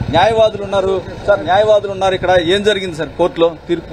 న్యాయవాదులు ఉన్నారు సార్ న్యాయవాదులు ఉన్నారు ఇక్కడ ఏం జరిగింది సార్ కోర్టులో తీర్పు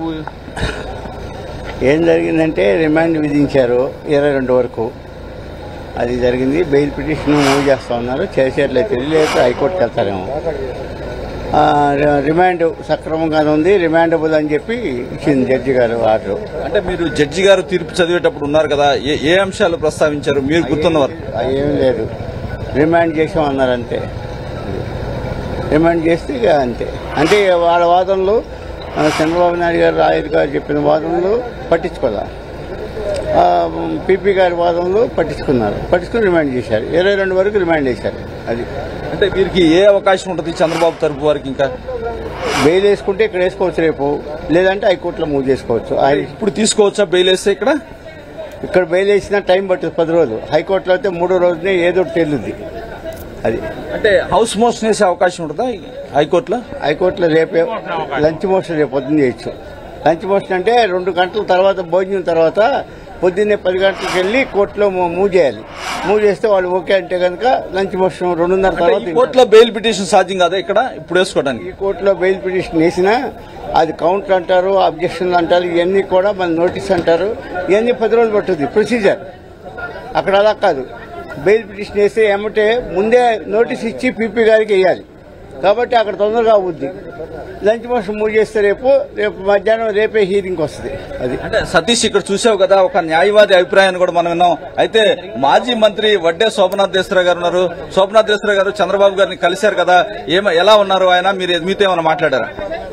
ఏం జరిగిందంటే రిమాండ్ విధించారు ఇరవై రెండు వరకు అది జరిగింది బెయిల్ పిటిషన్ మూవ్ చేస్తా ఉన్నారు చేసేట్లేదు తెలియలేదు హైకోర్టుకి వెళ్తారేమో ఆ, రి- రిమాండ్ సక్రమంగానే ఉంది రిమాండబుల్ అని చెప్పి ఇచ్చింది జడ్జి గారు ఆర్డర్ అంటే మీరు జడ్జి గారు తీర్పు చదివేటప్పుడు ఉన్నారు కదా ఏ ఏ అంశాలు ప్రస్తావించారు మీరు గుర్తున్నవారు ఏం లేదు రిమాండ్ చేసామన్నారు అంతే రిమాండ్ చేస్తే ఇక అంతే అంటే వాళ్ళ వాదనలు ఆ, చంద్రబాబు నాయుడు గారు రాయుడు గారు చెప్పిన వాదనలు పట్టించుకోలే ఆ, పీపీ గారి వాదనలు పట్టించుకున్నారు పట్టించుకుని రిమాండ్ చేశారు ఇరవై రెండు వరకు రిమాండ్ చేశారు అది అంటే వీరికి ఏ అవకాశం ఉంటుంది చంద్రబాబు తరపు వారికి ఇంకా బెయిల్ వేసుకుంటే ఇక్కడ వేసుకోవచ్చు రేపు లేదంటే హైకోర్టులో మూవ్ చేసుకోవచ్చు ఆయన ఇప్పుడు తీసుకోవచ్చా బెయిల్ వేస్తే ఇక్కడ ఇక్కడ బెయిల్ వేసినా టైం పడుతుంది పది రోజులు హైకోర్టులో అయితే మూడో రోజునే ఏదో ఒకటి తెలుద్ది అది అంటే హౌస్ మోషన్ వేసే అవకాశం ఉంటుందా హైకోర్టులో హైకోర్టులో రేపే లంచ్ మోషన్ రేపు పొద్దున్న చేయొచ్చు లంచ్ మోషన్ అంటే రెండు గంటల తర్వాత భోజనం తర్వాత పొద్దున్నే పది గంటలకు వెళ్ళి కోర్టులో మూ- మూవ్ చేయాలి మూవ్ చేస్తే వాళ్ళు ఓకే అంటే కనుక లంచ్ మోషన్ రెండున్నర అంటే తర్వాత ఈ కోర్టులో బెయిల్ పిటిషన్ సాధ్యం కాదా ఇక్కడ ఇప్పుడు వేసుకోవడానికి ఈ కోర్టులో బెయిల్ పిటిషన్ వేసినా అది కౌంటర్ అంటారు అబ్జెక్షన్లు అంటారు ఇవన్నీ కూడా మన నోటీస్ అంటారు ఇవన్నీ పది రోజులు పట్టుద్ది ప్రొసీజర్ అక్కడ అలా కాదు బెయిల్ పిటిషన్ వేస్తే ఏమంటే ముందే నోటీస్ ఇచ్చి పీపీ గారికి వేయాలి కాబట్టి అక్కడ తొందరగా అవుద్ది లంచ్ మోషన్ మూవ్ చేస్తే రేపు రేపు మధ్యాహ్నం రేపే హీరింగ్ వస్తుంది అది అంటే సతీష్ ఇక్కడ చూసావు కదా ఒక న్యాయవాది అభిప్రాయాన్ని కూడా మనం విన్నాం అయితే మాజీ మంత్రి వడ్డే శోభనాథ్ దేశ్రా గారు ఉన్నారు శోభనాథ్ దేశ్రా గారు చంద్రబాబు గారిని కలిశారు కదా ఏమ ఎలా ఉన్నారు ఆయన మీరు మీతో ఏమైనా మాట్లాడారా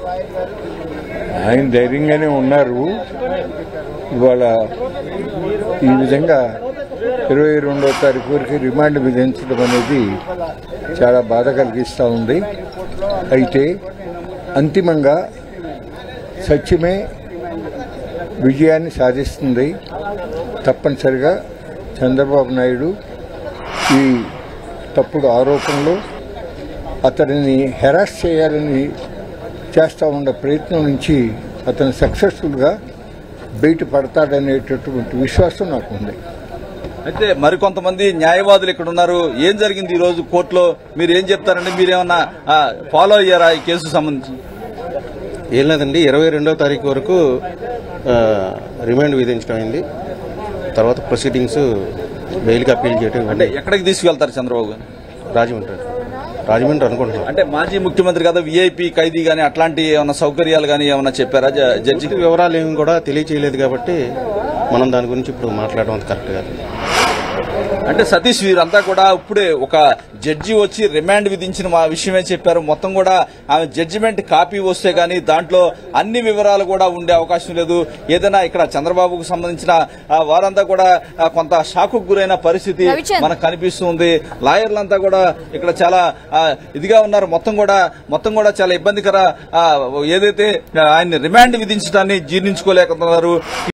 ఆయన ధైర్యంగానే ఉన్నారు ఇవాళ ఈ విధంగా ఇరవై రెండో తారీఖు వరకు రిమాండ్ విధించడం అనేది చాలా బాధ కలిగిస్తూ ఉంది అయితే అంతిమంగా సత్యమే విజయాన్ని సాధిస్తుంది తప్పనిసరిగా చంద్రబాబు నాయుడు ఈ తప్పుడు ఆరోపణలు అతడిని హెరాస్ చేయాలని చేస్తూ ఉన్న ప్రయత్నం నుంచి అతను సక్సెస్ఫుల్గా బయట పడతాడనేటటువంటి విశ్వాసం నాకు ఉంది అయితే మరికొంతమంది న్యాయవాదులు ఇక్కడ ఉన్నారు ఏం జరిగింది ఈ రోజు కోర్టులో మీరు ఏం చెప్తారంటే మీరేమన్నా ఆ, ఫాలో అయ్యారా ఈ కేసు సంబంధించి ఏం లేదండి ఇరవై రెండో తారీఖు వరకు ఆ, రిమాండ్ విధించడం అయింది తర్వాత ప్రొసీడింగ్స్ బెయిల్కి అప్పీల్ చేయడం అంటే ఇవన్నీ ఎక్కడికి తీసుకువెళ్తారు చంద్రబాబు గారు రాజమండ్రి రాజమండ్రి అనుకుంటున్నాం అంటే మాజీ ముఖ్యమంత్రి కదా విఐపి ఖైదీ గానీ అట్లాంటి ఏమైనా సౌకర్యాలు గానీ ఏమైనా చెప్పారా జ- జడ్జికి పూర్తి వివరాలు ఏమి కూడా తెలియచేయలేదు కాబట్టి మనం దాని గురించి ఇప్పుడు మాట్లాడడం అంత కరెక్ట్ కాదు అంటే సతీష్ వీరంతా కూడా ఇప్పుడే ఒక జడ్జి వచ్చి రిమాండ్ విధించిన మా విషయమే చెప్పారు మొత్తం కూడా ఆమె జడ్జిమెంట్ కాపీ వస్తే గానీ దాంట్లో అన్ని వివరాలు కూడా ఉండే అవకాశం లేదు ఏదైనా ఇక్కడ చంద్రబాబుకు సంబంధించిన ఆ, వారంతా కూడా ఆ, కొంత షాకు గురైన పరిస్థితి రవిచంద్. మనకు కనిపిస్తుంది లాయర్లంతా కూడా ఇక్కడ చాలా ఆ, ఇదిగా ఉన్నారు మొత్తం కూడా మొత్తం కూడా చాలా ఇబ్బందికర ఆ, ఏదైతే ఆయన్ని రిమాండ్ విధించడాన్ని జీర్ణించుకోలేకపోతున్నారు